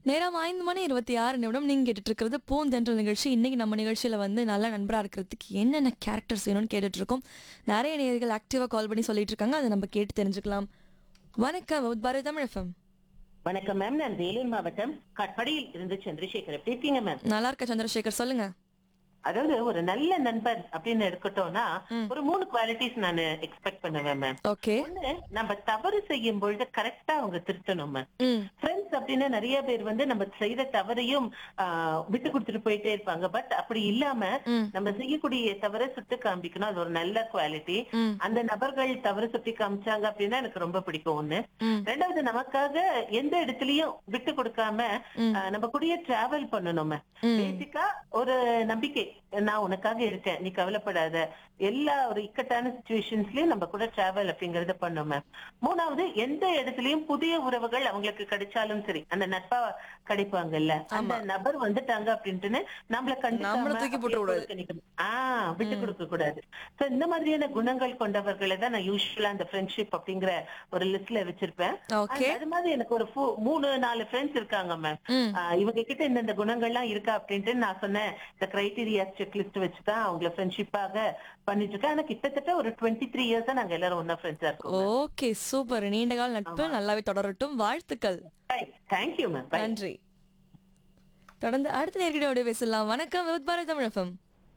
நேரம் ஐந்து மணி இருபத்தி ஆறு நிமிடம் நீங்க கேட்டுட்டு இருக்கிறது பூந்தென்ற நிகழ்ச்சி இன்னைக்கு நம்ம நிகழ்ச்சியில வந்து நல்ல நண்பரா இருக்கிறதுக்கு என்னென்ன கேரக்டர்ஸ் வேணும்னு கேட்டுட்டு இருக்கோம் நிறைய நேயர்கள் ஆக்டிவா கால் பண்ணி சொல்லிட்டு இருக்காங்க அதை நம்ம கேட்டு தெரிஞ்சுக்கலாம் வணக்கம் பாரதி தமிழ் எஃப்எம் வணக்கம் மேம் நான் வேலூர் மாவட்டம் கட்படியில் இருந்து சந்திரசேகர் எப்படி இருக்கீங்க மேம் நல்லா இருக்க சந்திரசேகர் சொல்லுங்க அதாவது ஒரு நல்ல நண்பர் அப்படின்னு எடுக்கட்டோம்னா ஒரு மூணு குவாலிட்டிஸ் நான் எக்ஸ்பெக்ட் பண்ணுவேன் மேம் ஓகே ஒண்ணு நம்ம தவறு செய்யும் பொழுது கரெக்டா அவங்க திருத்தணும் மேம் ம் ஃப்ரெண்ட்ஸ் அப்படின்னு நிறைய பேர் வந்து நம்ம செய்யற தவறையும் ஆஹ், விட்டு கொடுத்துட்டு போயிட்டே இருப்பாங்க பட் அப்படி இல்லாம ம். நம்ம செய்யக்கூடிய தவறை சுட்டு காமிக்கணும் அது ஒரு நல்ல குவாலிட்டி ம். அந்த நபர்கள் தவறு சுட்டி காமிச்சாங்க அப்படின்னா எனக்கு ரொம்ப பிடிக்கும் ஒண்ணு ம். ரெண்டாவது நமக்காக எந்த இடத்துலயும் விட்டு கொடுக்காம ஆஹ், நம்ம கூடயே டிராவல் பண்ணணும் ம். பேசிக்கா ஒரு நம்பிக்கை நான் உனக்காக இருக்கேன் நீ கவலைப்படாத எல்லா ஒரு இக்கட்டான சுச்சுவேஷன்ஸ்லயும் நம்ம கூட டிராவல் அப்படிங்கறத பண்ணோம் மேம் மூணாவது எந்த இடத்துலயும் புதிய உறவுகள் அவங்களுக்கு கிடைச்சாலும் சரி அந்த நட்பா கிடைப்பாங்கல்ல அந்த நபர் வந்துட்டாங்க அப்படின்ட்டு நம்மள நம்மள தூக்கி போட்டுற கூடாது. கண்டிப்பா ஆஹ் விட்டு கொடுக்க கூடாது சோ இந்த மாதிரியான குணங்கள் கொண்டவர்களை தான் நான் யூஸ்வலா அந்த ஃப்ரெண்ட்ஷிப் அப்படிங்கிற ஒரு லிஸ்ட்ல வச்சிருப்பேன் ஓகே அது மாதிரி எனக்கு ஒரு ஃபு- மூணு நாலு ஃப்ரெண்ட்ஸ் இருக்காங்க மேம் ம். இவங்க கிட்ட இந்த குணங்கள்லாம் இருக்கா அப்படின்ட்டு நான் சொன்னேன் இந்த கிரைட்டீரியா செக் லிஸ்ட் வச்சுதான் அவங்கள ஃப்ரெண்ட்ஷிப்பாக பண்ணிட்டு இருக்கேன் ஆனா கிட்டத்தட்ட ஒரு டுவெண்ட்டி த்ரீ இயர்ஸ் நாங்க எல்லாரும் ஒன்னா ஃப்ரெண்ட்ஸா இருக்கோம் ஓகே சூப்பர் நீண்ட கால நட்பு நல்லாவே தொடரட்டும் வாழ்த்துக்கள் தேங்க்யூ மேம் நன்றி தொடர்ந்து அடுத்த நேர்கிட்ட பேசலாம் வணக்கம் வித் பாரதி தமிழ் எஃப்எம்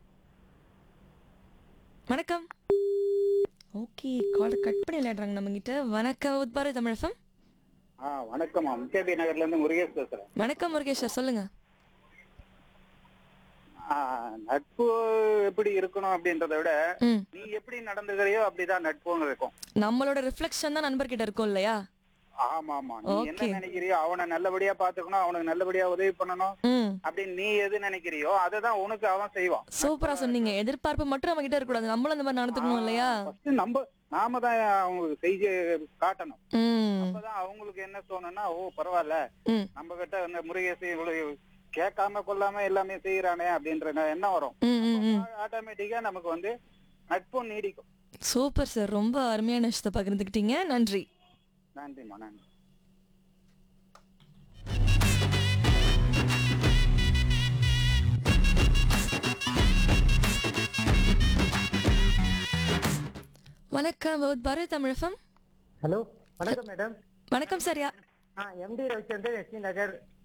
வணக்கம் ஓகே கால் கட் பண்ணி விளையாடுறாங்க நம்ம கிட்ட வணக்கம் வித் பாரதி தமிழ் எஃப்எம் ஆ வணக்கம்மா முக்கேபி நகர்ல இருந்து முருகேஷ் பேசுறேன் வணக்கம் முருகேஷ் சார் சொல்லுங்க ஆ, நட்பு எப்படி இருக்கணும் அப்படின்றத விட ம் நீ எப்படி நடந்துக்கிறியோ அப்படிதான் நட்புன்னு இருக்கும் நம்மளோட ரிஃப்ளெக்ஷன் தான் நண்பர்கிட்ட இருக்கும் இல்லையா ஆமா ஆமா நீ என்ன Okay. நினைக்கிறியோ அவனை நல்லபடியா பாத்துக்கணும் அவனுக்கு நல்லபடியா உதவி பண்ணணும் ம் அப்படின்னு நீ எது நினைக்கிறியோ அததான் உனக்கு அவன் செய்வான் சூப்பரா சொன்னீங்க எதிர்பார்ப்பு மட்டும் நம்ம கிட்ட இருக்கக்கூடாது நம்மளும் அந்த மாதிரி நடந்துக்கணும் இல்லையா ஃபர்ஸ்ட் நம்ம நாம தான் அவங்களுக்கு செய்தி காட்டணும் ம் அப்பதான் அவங்களுக்கு என்ன தோணும்னா ஓ பரவாயில்ல ம் நம்ம கிட்ட இந்த முருகேசி இவ்வளவு கேட்காம கொள்ளாம எல்லாமே செய்யறானே அப்படின்ற எண்ணம் வரும் ம் ம் ம் ஆட்டோமேட்டிக்கா நமக்கு வந்து நட்பும் நீடிக்கும் சூப்பர் சார் ரொம்ப அருமையான விஷயத்தை பகிர்ந்துக்கிட்டீங்க நன்றி நன்றிம்மா நன்றி வணக்கம் with Bharathi Tamil FM hello வணக்கம் மேடம் வணக்கம் சார் யா ஆ எம்டி ரவிச்சந்திரன் எஸ்பி நகர்